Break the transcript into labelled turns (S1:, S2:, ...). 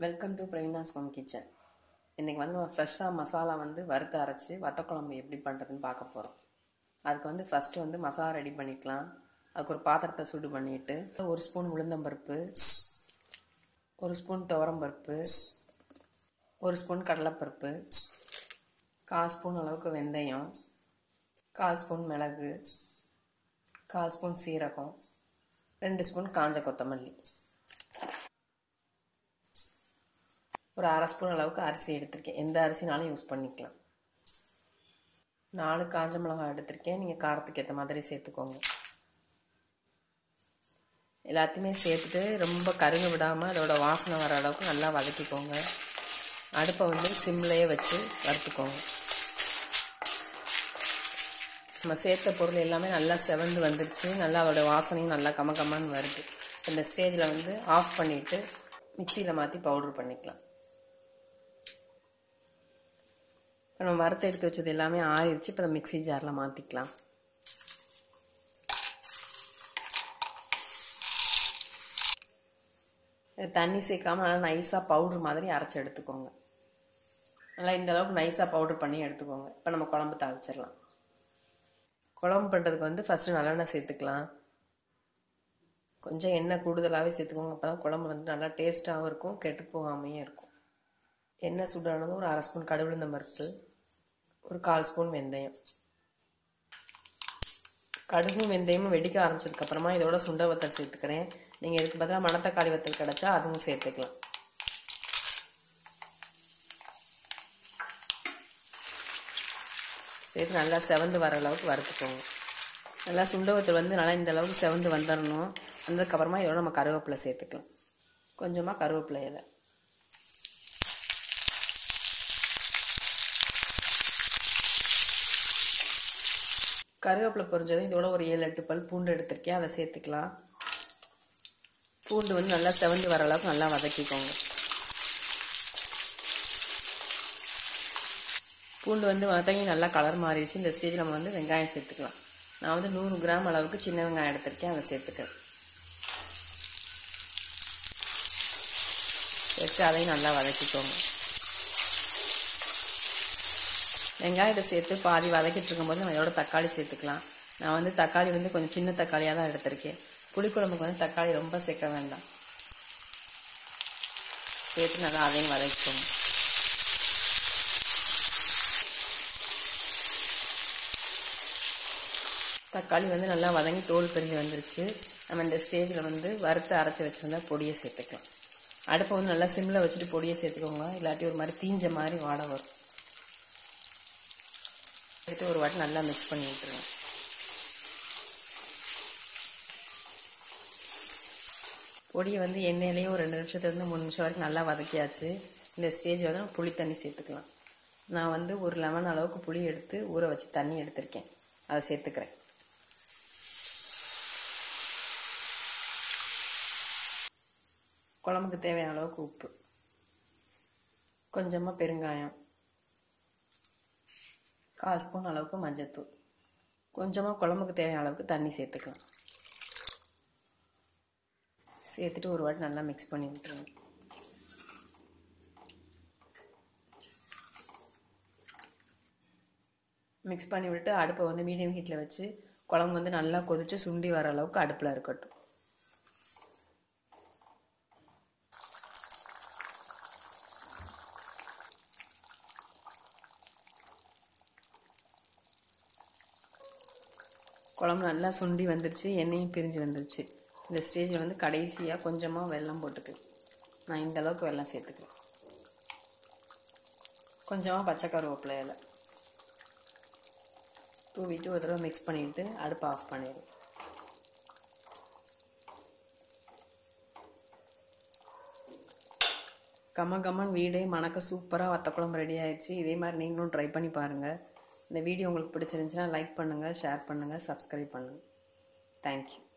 S1: welcome to Praveena's home kitchen இன்றைக்கி வந்து ஃப்ரெஷ்ஷாக மசாலா வந்து வறுத்து அரைச்சி வத்த குழம்பு எப்படி பண்ணுறதுன்னு பார்க்க போகிறோம் அதுக்கு வந்து ஃபஸ்ட்டு வந்து மசாலா ரெடி பண்ணிக்கலாம் அதுக்கு ஒரு பாத்திரத்தை சூடு பண்ணிவிட்டு ஒரு ஸ்பூன் உளுந்தம்பருப்பு ஒரு ஸ்பூன் துவரம்பருப்பு ஒரு ஸ்பூன் கடலைப்பருப்பு கால் ஸ்பூன் அளவுக்கு வெந்தயம் கால் ஸ்பூன் மிளகு கால் ஸ்பூன் சீரகம் ரெண்டு ஸ்பூன் காஞ்ச கொத்தமல்லி ஒரு அரை ஸ்பூன் அளவுக்கு அரிசி எடுத்திருக்கேன் எந்த அரிசினாலும் யூஸ் பண்ணிக்கலாம் நாலு காஞ்ச மிளகாய் எடுத்திருக்கேன் நீங்கள் காரத்துக்கு ஏற்ற மாதிரி சேர்த்துக்கோங்க எல்லாத்தையுமே சேர்த்துட்டு ரொம்ப கருங்க விடாமல் அதோட வாசனை வர அளவுக்கு நல்லா வதக்கிக்கோங்க அடுப்பை வந்து சிம்லேயே வச்சு வறுத்துக்கோங்க நம்ம சேர்த்த பொருள் எல்லாமே நல்லா செவந்து வந்துருச்சு நல்லா அதோட வாசனையும் நல்லா கம கமன்னு வருது இந்த ஸ்டேஜில் வந்து ஆஃப் பண்ணிவிட்டு மிக்சியில் மாற்றி பவுட்ரு பண்ணிக்கலாம் இப்போ நம்ம வறுத்து எடுத்து வச்சது எல்லாமே ஆறிடுச்சு இப்போ இந்த மிக்சி ஜாரில் மாற்றிக்கலாம் தண்ணி சேர்க்காம நல்லா நைஸாக பவுட்ரு மாதிரி அரைச்சி எடுத்துக்கோங்க நல்லா இந்த அளவுக்கு நைஸாக பவுட்ரு பண்ணி எடுத்துக்கோங்க இப்போ நம்ம குழம்பு தாளிச்சிடலாம் குழம்பு பண்ணுறதுக்கு வந்து ஃபஸ்ட்டு நல்லெண்ணெய் சேர்த்துக்கலாம் கொஞ்சம் எண்ணெய் கூடுதலாகவே சேர்த்துக்கோங்க அப்போ தான் குழம்பு வந்து நல்லா டேஸ்ட்டாகவும் இருக்கும் கெட்டு போகாமையும் இருக்கும் எண்ணெய் சூடானதும் ஒரு அரை ஸ்பூன் கடுகுளுந்த பருப்பு ஒரு கால் ஸ்பூன் வெந்தயம் கடுகும் வெந்தயமும் வெடிக்க ஆரம்பிச்சதுக்கப்புறமா இதோட சுண்ட வத்தல் சேர்த்துக்கிறேன் நீங்கள் இதுக்கு பதிலாக மணத்தக்காளி வத்தல் கிடச்சா அதுவும் சேர்த்துக்கலாம் சேர்த்து நல்லா செவந்து வர அளவுக்கு வறுத்துக்கோங்க நல்லா சுண்ட வத்தல் வந்து நல்லா இந்த அளவுக்கு செவந்து வந்துடணும் வந்ததுக்கப்புறமா இதோட நம்ம கருவேப்பிலை சேர்த்துக்கலாம் கொஞ்சமாக கருவேப்பிலை இலை கருவேப்பிலை பொரிஞ்சதும் இதோட ஒரு ஏழு எட்டு பல் பூண்டு எடுத்திருக்கேன் அதை சேர்த்துக்கலாம் பூண்டு வந்து நல்லா செவந்து வர அளவுக்கு நல்லா வதக்கிக்கோங்க பூண்டு வந்து வதங்கி நல்லா கலர் மாறிடுச்சு இந்த ஸ்டேஜில் நம்ம வந்து வெங்காயம் சேர்த்துக்கலாம் நான் வந்து நூறு கிராம் அளவுக்கு சின்ன வெங்காயம் எடுத்திருக்கேன் அதை சேர்த்துக்கிறேன் சேர்த்து அதையும் நல்லா வதக்கிக்கோங்க வெங்காயத்தை சேர்த்து பாதி வதக்கிட்டு இருக்கும்போது நம்ம இதோட தக்காளி சேர்த்துக்கலாம் நான் வந்து தக்காளி வந்து கொஞ்சம் சின்ன தக்காளியாக தான் எடுத்திருக்கேன் புளிக்குழம்புக்கு வந்து தக்காளி ரொம்ப சேர்க்க வேண்டாம் சேர்த்து நல்லா அதையும் வதக்கிக்கோங்க தக்காளி வந்து நல்லா வதங்கி தோல் பிரிஞ்சு வந்துருச்சு நம்ம இந்த ஸ்டேஜில் வந்து வறுத்து அரைச்சி வச்சுருந்தா பொடியை சேர்த்துக்கலாம் அடுப்பை வந்து நல்லா சிம்மில் வச்சுட்டு பொடியை சேர்த்துக்கோங்க இல்லாட்டி ஒரு மாதிரி தீஞ்ச மாதிரி வாடை வரும் எடுத்து ஒரு வாட்டி நல்லா மிக்ஸ் பண்ணி விட்டுருங்க பொடியை வந்து எண்ணெயிலேயே ஒரு ரெண்டு நிமிஷத்துலேருந்து மூணு நிமிஷம் வரைக்கும் நல்லா வதக்கியாச்சு இந்த ஸ்டேஜ் வந்து புளி தண்ணி சேர்த்துக்கலாம் நான் வந்து ஒரு லெமன் அளவுக்கு புளி எடுத்து ஊற வச்சு தண்ணி எடுத்திருக்கேன் அதை சேர்த்துக்கிறேன் குழம்புக்கு தேவையான அளவுக்கு உப்பு கொஞ்சமாக பெருங்காயம் கால் ஸ்பூன் அளவுக்கு மஞ்சத்தூள் கொஞ்சமாக குழம்புக்கு தேவையான அளவுக்கு தண்ணி சேர்த்துக்கலாம் சேர்த்துட்டு ஒரு வாட்டி நல்லா மிக்ஸ் பண்ணி விட்டுருங்க மிக்ஸ் பண்ணி விட்டு அடுப்பை வந்து மீடியம் ஹீட்டில் வச்சு குழம்பு வந்து நல்லா கொதித்து சுண்டி வர அளவுக்கு அடுப்பில் இருக்கட்டும் குழம்பு நல்லா சுண்டி வந்துருச்சு எண்ணெயும் பிரிஞ்சு வந்துருச்சு இந்த ஸ்டேஜில் வந்து கடைசியாக கொஞ்சமாக வெல்லம் போட்டுக்கு நான் இந்த அளவுக்கு வெல்லம் சேர்த்துக்கிறேன் கொஞ்சமாக பச்சை கருவேப்பிலை இலை தூவிட்டு ஒரு தடவை மிக்ஸ் பண்ணிவிட்டு அடுப்பை ஆஃப் பண்ணிடுறேன் கம்ம கம்மன் வீடே மணக்க சூப்பராக வத்த குழம்பு ரெடி ஆயிடுச்சு இதே மாதிரி நீங்களும் ட்ரை பண்ணி பாருங்கள் இந்த வீடியோ உங்களுக்கு பிடிச்சிருந்துச்சுன்னா லைக் பண்ணுங்கள் ஷேர் பண்ணுங்கள் சப்ஸ்கிரைப் பண்ணுங்கள் தேங்க்யூ